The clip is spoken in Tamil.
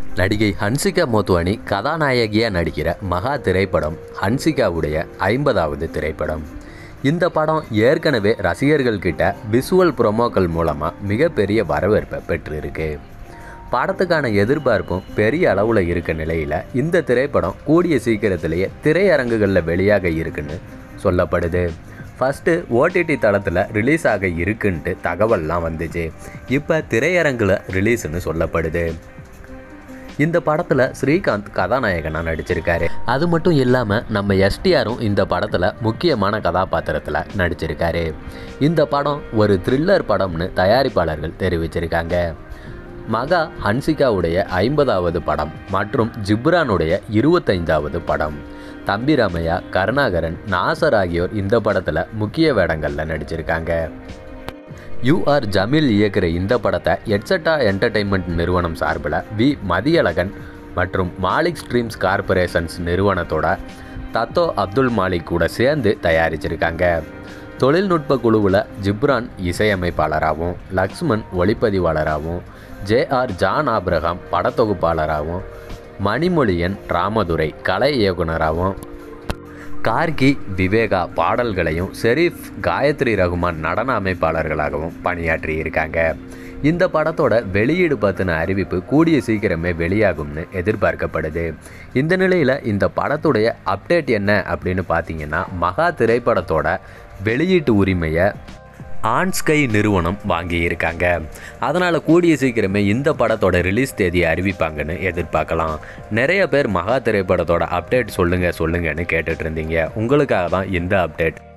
நடிகை ஹன்சிகா மோத்வானி கதாநாயகியாக நடிக்கிற மகா திரைப்படம் ஹன்சிகாவுடைய ஐம்பதாவது திரைப்படம் இந்த படம் ஏற்கனவே ரசிகர்கள் கிட்ட விசுவல் ப்ரொமோக்கள் மூலமாக மிகப்பெரிய வரவேற்பை பெற்றிருக்கு படத்துக்கான எதிர்பார்ப்பும் பெரிய அளவில் இருக்க நிலையில் இந்த திரைப்படம் கூடிய சீக்கிரத்திலேயே திரையரங்குகளில் வெளியாக இருக்குன்னு சொல்லப்படுது ஃபஸ்ட்டு ஓடிடி தளத்தில் ரிலீஸ் ஆக இருக்குன்ட்டு தகவல்லாம் வந்துச்சு இப்போ திரையரங்கில் ரிலீஸ்னு சொல்லப்படுது இந்த படத்தில் ஸ்ரீகாந்த் கதாநாயகனாக நடிச்சிருக்காரு அது மட்டும் இல்லாமல் நம்ம எஸ்டிஆரும் இந்த படத்தில் முக்கியமான கதாபாத்திரத்தில் நடிச்சிருக்காரு இந்த படம் ஒரு த்ரில்லர் படம்னு தயாரிப்பாளர்கள் தெரிவிச்சிருக்காங்க மகா ஹன்சிகாவுடைய ஐம்பதாவது படம் மற்றும் ஜிப்ரானுடைய இருபத்தைந்தாவது படம் தம்பி ராமையா கருணாகரன் நாசர் ஆகியோர் இந்த படத்தில் முக்கிய வேடங்களில் நடிச்சிருக்காங்க யூஆர் ஜமீல் இயக்குற இந்த படத்தை எட்செட்டா என்டர்டெயின்மெண்ட் நிறுவனம் சார்பில் வி மதியழகன் மற்றும் மாலிக் ஸ்ட்ரீம்ஸ் கார்பரேஷன்ஸ் நிறுவனத்தோட தத்தோ அப்துல் மாலிக் கூட சேர்ந்து தயாரிச்சிருக்காங்க தொழில்நுட்ப குழுவில் ஜிப்ரான் இசையமைப்பாளராகவும் லக்ஷ்மண் ஒளிப்பதிவாளராகவும் ஜே ஆர் ஜான் ஆப்ரஹாம் படத்தொகுப்பாளராகவும் மணிமொழியன் ராமதுரை கலை இயக்குனராகவும் கார்கி விவேகா பாடல்களையும் ஷெரீஃப் காயத்ரி ரகுமான் நடன அமைப்பாளர்களாகவும் பணியாற்றியிருக்காங்க இந்த படத்தோட வெளியீடு பற்றின அறிவிப்பு கூடிய சீக்கிரமே வெளியாகும்னு எதிர்பார்க்கப்படுது இந்த நிலையில் இந்த படத்துடைய அப்டேட் என்ன அப்படின்னு பார்த்தீங்கன்னா மகா திரைப்படத்தோட வெளியீட்டு உரிமையை ஆன்ஸ்கை நிறுவனம் வாங்கியிருக்காங்க அதனால் கூடிய சீக்கிரமே இந்த படத்தோட ரிலீஸ் தேதியை அறிவிப்பாங்கன்னு எதிர்பார்க்கலாம் நிறைய பேர் மகா திரைப்படத்தோட அப்டேட் சொல்லுங்கள் சொல்லுங்கன்னு கேட்டுட்டு இருந்தீங்க உங்களுக்காக தான் இந்த அப்டேட்